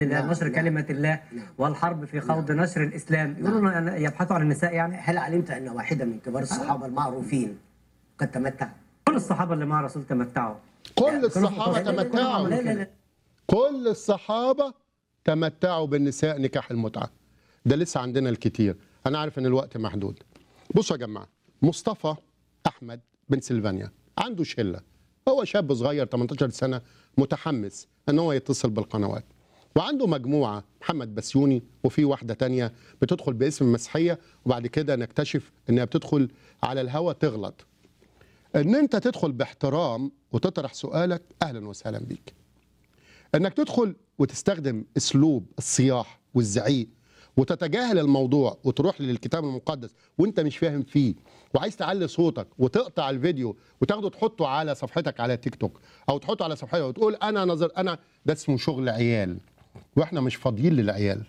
الله نعم، نشر نعم. كلمة الله نعم. والحرب في خوض نشر الإسلام يقولون أن يبحثوا عن النساء يعني هل علمت ان واحدا من كبار الصحابه المعروفين قد تمتع؟ كل الصحابة اللي مع الرسول تمتعوا كل الصحابة لا، لا، لا، تمتعوا لا لا لا كل الصحابة تمتعوا بالنساء نكاح المتعة ده لسه عندنا الكتير أنا عارف إن الوقت محدود بصوا يا جماعة مصطفى أحمد بن سلفانيا عنده شلة هو شاب صغير 18 سنة متحمس إن هو يتصل بالقنوات وعنده مجموعة محمد بسيوني وفي واحدة تانية بتدخل باسم المسيحية وبعد كده نكتشف إنها بتدخل على الهوا تغلط إن أنت تدخل باحترام وتطرح سؤالك أهلا وسهلا بيك انك تدخل وتستخدم اسلوب الصياح والزعيق وتتجاهل الموضوع وتروح للكتاب المقدس وانت مش فاهم فيه وعايز تعلي صوتك وتقطع الفيديو وتاخده تحطه على صفحتك على تيك توك او تحطه على صفحتك وتقول انا نظر انا ده اسمه شغل عيال واحنا مش فاضيين للعيال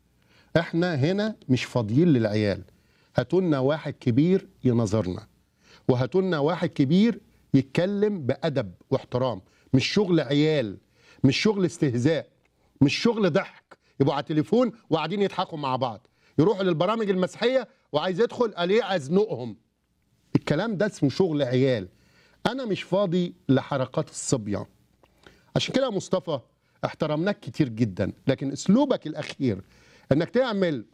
احنا هنا مش فاضيين للعيال هاتولنا واحد كبير ينظرنا وهاتولنا واحد كبير يتكلم بأدب واحترام مش شغل عيال مش شغل استهزاء مش شغل ضحك يبقوا على التليفون وقاعدين يضحكوا مع بعض يروحوا للبرامج المسيحية وعايز يدخل عليه أزنقهم الكلام ده اسمه شغل عيال أنا مش فاضي لحركات الصبية عشان كده يا مصطفى احترمناك كتير جدا لكن اسلوبك الاخير انك تعمل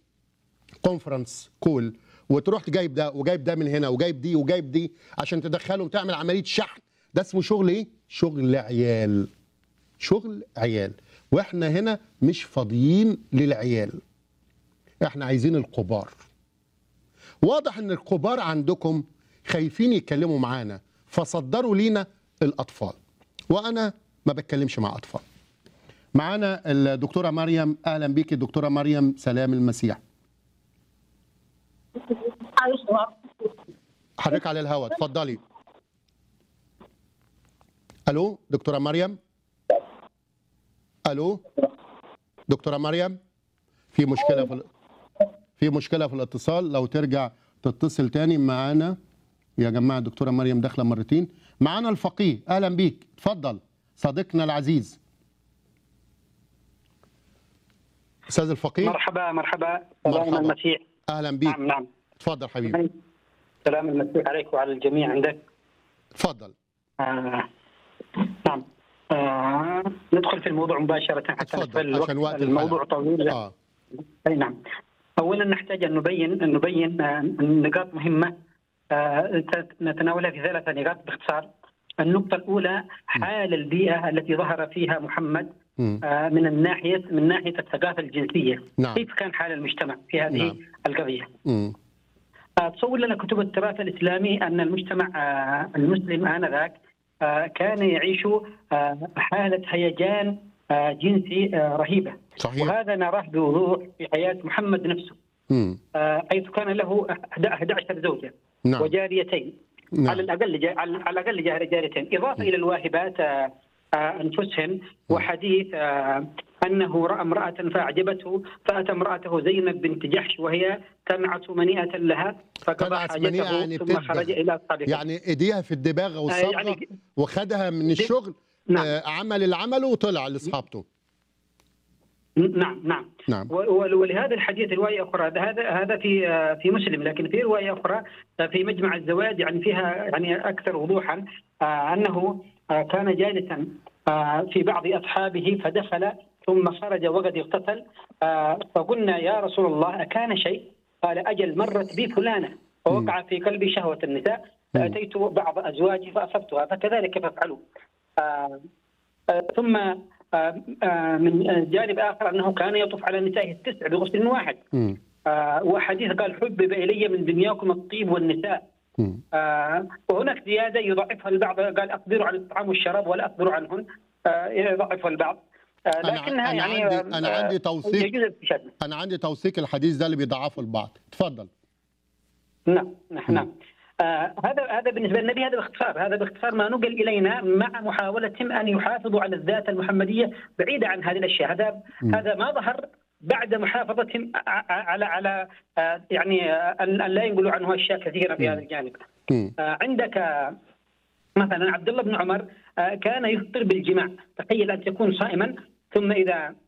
كونفرنس كول وتروح جايب ده وجايب ده من هنا وجايب دي وجايب دي عشان تدخلهم تعمل عمليه شحن ده اسمه شغل ايه؟ شغل عيال شغل عيال واحنا هنا مش فاضيين للعيال احنا عايزين الكبار واضح ان الكبار عندكم خايفين يتكلموا معانا فصدروا لينا الاطفال وانا ما بتكلمش مع اطفال معانا الدكتوره مريم اهلا بيكي دكتوره مريم سلام المسيح حضرتك على الهواء اتفضلي الو دكتوره مريم الو دكتوره مريم في مشكله في ال- في مشكله في الاتصال لو ترجع تتصل تاني معانا يا جماعه دكتوره مريم داخله مرتين معانا الفقيه اهلا بيك اتفضل صديقنا العزيز استاذ الفقيه مرحبا مرحبا سلام مرحبا. المسيح اهلا بيك نعم نعم اتفضل حبيبي سلام المسيح عليك وعلى الجميع عندك اتفضل آه نعم آه ندخل في الموضوع مباشرة حتى اتفضل، نستغل الوقت عشان وقت الموضوع الحلقة. طويل اه اي نعم اولا نحتاج ان نبين ان نبين آه، نقاط مهمه آه، نتناولها في ثلاثة نقاط باختصار النقطة الأولى حال البيئة التي ظهر فيها محمد مم. آه، من الناحية من ناحية الثقافة الجنسية نعم. كيف كان حال المجتمع في هذه نعم. القضية مم. آه، تصور لنا كتب التراث الاسلامي ان المجتمع آه، المسلم انذاك آه، كان يعيش آه، حاله هيجان آه، جنسي آه، رهيبه صحيح وهذا نراه بوضوح في حياه محمد نفسه مم. آه، حيث كان له 11 زوجه نعم وجاريتين نعم. على الاقل جا- على على الاقل جار- جاريتين اضافه الى الواهبات آه، آه، انفسهن وحديث آه، انه راى امراه فاعجبته فاتى امراته زينب بنت جحش وهي تنعت منيئه لها فقضى تنعت منيئة حاجته يعني ثم بتدبغ. خرج الى اصحابه يعني ايديها في الدباغه والصبغه يعني- وخدها من الشغل نعم. آه عمل اللي عمله وطلع لاصحابته نعم نعم نعم. و- و- ولهذا الحديث روايه اخرى هذا هذا في آه، في مسلم لكن في روايه اخرى آه، في مجمع الزواج يعني فيها يعني اكثر وضوحا آه، انه آه، كان جالسا آه، في بعض اصحابه فدخل ثم خرج وقد اغتسل آه، فقلنا يا رسول الله اكان شيء؟ قال اجل مرت بي فلانه فوقع في قلبي شهوه النساء فاتيت بعض ازواجي فاصبتها فكذلك فافعلوا آه، آه، ثم آه، آه، من جانب اخر انه كان يطوف على نسائه التسع بغسل واحد مم. آه، وحديث قال حبب الي من دنياكم الطيب والنساء مم. آه، وهناك زياده يضعفها البعض قال اقدروا على الطعام والشراب ولا اقدر عنهن آه، يضعفها البعض آه، أنا- لكنها أنا يعني عندي- أنا آه، عندي توثيق. يجوز الاستشهاد انا عندي توثيق الحديث ده اللي بيضعفه البعض اتفضل نعم نعم نعم آه هذا هذا بالنسبه للنبي هذا باختصار هذا باختصار ما نقل الينا مع محاولتهم ان يحافظوا على الذات المحمديه بعيده عن هذه الاشياء هذا هذا ما ظهر بعد محافظتهم ع- ع- على على آه يعني آه، ان أن لا ينقلوا عنه اشياء كثيره في هذا الجانب مم. آه عندك آه، مثلا عبد الله بن عمر آه، كان يفطر بالجماع تخيل ان تكون صائما ثم اذا